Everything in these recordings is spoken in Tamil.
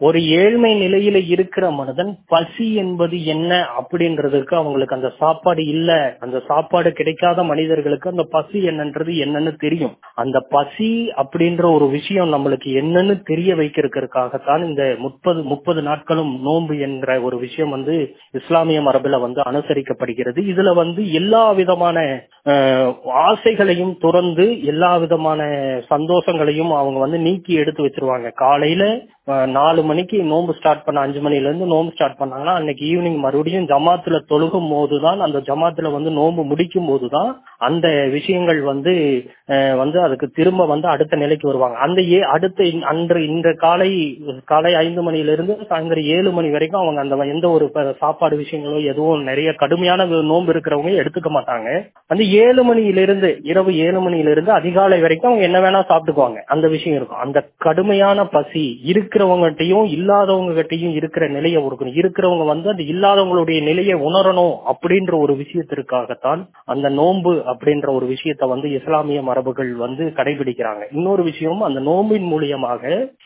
ஒரு ஏழ்மை நிலையில இருக்கிற மனிதன் பசி என்பது என்ன அப்படின்றதுக்கு அவங்களுக்கு அந்த சாப்பாடு இல்ல அந்த சாப்பாடு கிடைக்காத மனிதர்களுக்கு அந்த பசி என்னன்றது என்னன்னு தெரியும் அந்த பசி அப்படின்ற ஒரு விஷயம் நம்மளுக்கு என்னன்னு தெரிய வைக்கிறதுக்காகத்தான் இந்த முப்பது முப்பது நாட்களும் நோன்பு என்ற ஒரு விஷயம் வந்து இஸ்லாமிய மரபுல வந்து அனுசரிக்கப்படுகிறது இதுல வந்து எல்லா விதமான அஹ், ஆசைகளையும் துறந்து எல்லா விதமான சந்தோஷங்களையும் அவங்க வந்து நீக்கி எடுத்து வச்சிருவாங்க காலையில அஹ், நாலு மணிக்கு நோன்பு ஸ்டார்ட் பண்ண அஞ்சு மணில இருந்து நோன்பு ஸ்டார்ட் பண்ணாங்கன்னா அன்னைக்கு ஈவினிங் மறுபடியும் ஜமாத்துல தொழுகும் போதுதான் அந்த ஜமாத்துல வந்து நோன்பு முடிக்கும் போதுதான் அந்த விஷயங்கள் வந்து அஹ், வந்து அதுக்கு திரும்ப வந்து அடுத்த நிலைக்கு வருவாங்க அந்த ஏ அடுத்த இன்- அன்று இந்த காலை காலை ஐந்து மணில இருந்து சாயந்தரம் ஏழு மணி வரைக்கும் அவங்க அந்த எந்த ஒரு ப- சாப்பாடு விஷயங்களோ எதுவும் நிறைய கடுமையான நோன்பு இருக்கிறவங்க எடுத்துக்க மாட்டாங்க அந்த ஏழு மணியிலிருந்து இரவு ஏழு மணியிலிருந்து அதிகாலை வரைக்கும் அவங்க என்ன வேணா சாப்பிட்டுக்குவாங்க அந்த விஷயம் இருக்கும் அந்த கடுமையான பசி இருக்கிறவங்ககிட்டயும் இல்லாதவங்க கிட்டயும் இருக்கிற நிலையை கொடுக்கணும் இருக்கிறவங்க வந்து அந்த இல்லாதவங்களுடைய நிலையை உணரணும் அப்படின்ற ஒரு விஷயத்திற்காகத்தான் அந்த நோன்பு அப்படின்ற ஒரு விஷயத்தை வந்து இஸ்லாமிய மரபுகள் வந்து கடைபிடிக்கிறாங்க இன்னொரு விஷயம் அந்த நோம்பின் மூலியமாக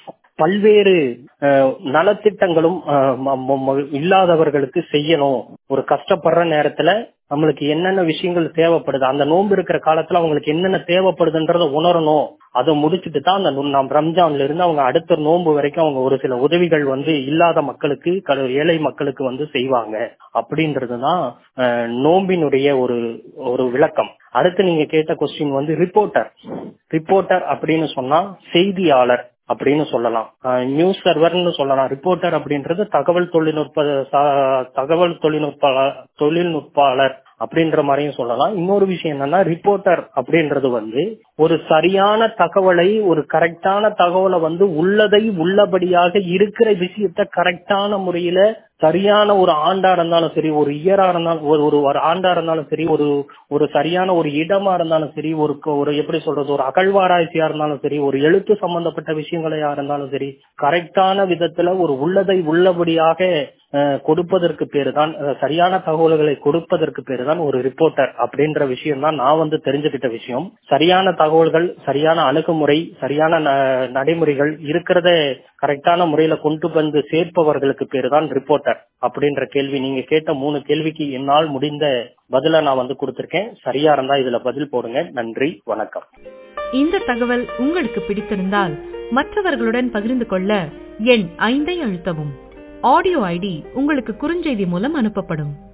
பல்வேறு அஹ், நலத்திட்டங்களும் அஹ், ம- ம- ம- இல்லாதவர்களுக்கு செய்யணும் ஒரு கஷ்டப்படுற நேரத்துல நம்மளுக்கு என்னென்ன விஷயங்கள் தேவைப்படுது அந்த நோன்பு இருக்கிற காலத்துல அவங்களுக்கு என்னென்ன தேவைப்படுதுன்றத உணரணும் அதை முடிச்சுட்டு தான் அந்த நு- நாம் ரம்ஜான்ல இருந்து அவங்க அடுத்த நோன்பு வரைக்கும் அவங்க ஒரு சில உதவிகள் வந்து இல்லாத மக்களுக்கு க- ஏழை மக்களுக்கு வந்து செய்வாங்க அப்படின்றதுதான் அஹ், நோம்பினுடைய ஒரு ஒரு விளக்கம் அடுத்து நீங்க கேட்ட கொஸ்டின் வந்து ரிப்போர்ட்டர் ரிப்போர்ட்டர் அப்படின்னு சொன்னா செய்தியாளர் அப்படின்னு சொல்லலாம் நியூஸ் சர்வர்னு சொல்லலாம் ரிப்போர்ட்டர் அப்படின்றது தகவல் தொழில்நுட்ப சா- தகவல் தொழில்நுட்ப தொழில்நுட்பாளர் அப்படின்ற மாதிரியும் சொல்லலாம் இன்னொரு விஷயம் என்னன்னா ரிப்போர்ட்டர் அப்படின்றது வந்து ஒரு சரியான தகவலை ஒரு கரெக்டான தகவலை வந்து உள்ளதை உள்ளபடியாக இருக்கிற விஷயத்த கரெக்டான முறையில சரியான ஒரு ஆண்டா இருந்தாலும் சரி ஒரு இயரா இருந்தாலும் ஒரு ஒரு ஒரு ஆண்டா இருந்தாலும் சரி ஒரு ஒரு சரியான ஒரு இடமா இருந்தாலும் சரி ஒரு க- ஒரு எப்படி சொல்றது ஒரு அகழ்வாராய்ச்சியா இருந்தாலும் சரி ஒரு எழுத்து சம்பந்தப்பட்ட விஷயங்களையா இருந்தாலும் சரி கரெக்டான விதத்துல ஒரு உள்ளதை உள்ளபடியாக அஹ், கொடுப்பதற்கு பேரு தான் அஹ், சரியான தகவல்களை கொடுப்பதற்கு பேரு தான் ஒரு ரிப்போர்ட்டர் அப்படின்ற விஷயம் தான் நான் வந்து தெரிஞ்சுக்கிட்ட விஷயம் சரியான தகவல்கள் சரியான அணுகுமுறை சரியான ந- நடைமுறைகள் இருக்கிறத கரெக்டான முறையில கொண்டு வந்து சேர்ப்பவர்களுக்கு பேரு தான் ரிப்போர்ட்டர் அப்படின்ற கேள்வி நீங்க கேட்ட மூணு கேள்விக்கு என்னால் முடிந்த பதில நான் வந்து கொடுத்திருக்கேன் சரியா இருந்தா இதுல பதில் போடுங்க நன்றி வணக்கம் இந்த தகவல் உங்களுக்கு பிடித்திருந்தால் மற்றவர்களுடன் பகிர்ந்து கொள்ள எண் ஐந்தை அழுத்தவும் ஆடியோ ஐடி உங்களுக்கு குறுஞ்செய்தி மூலம் அனுப்பப்படும்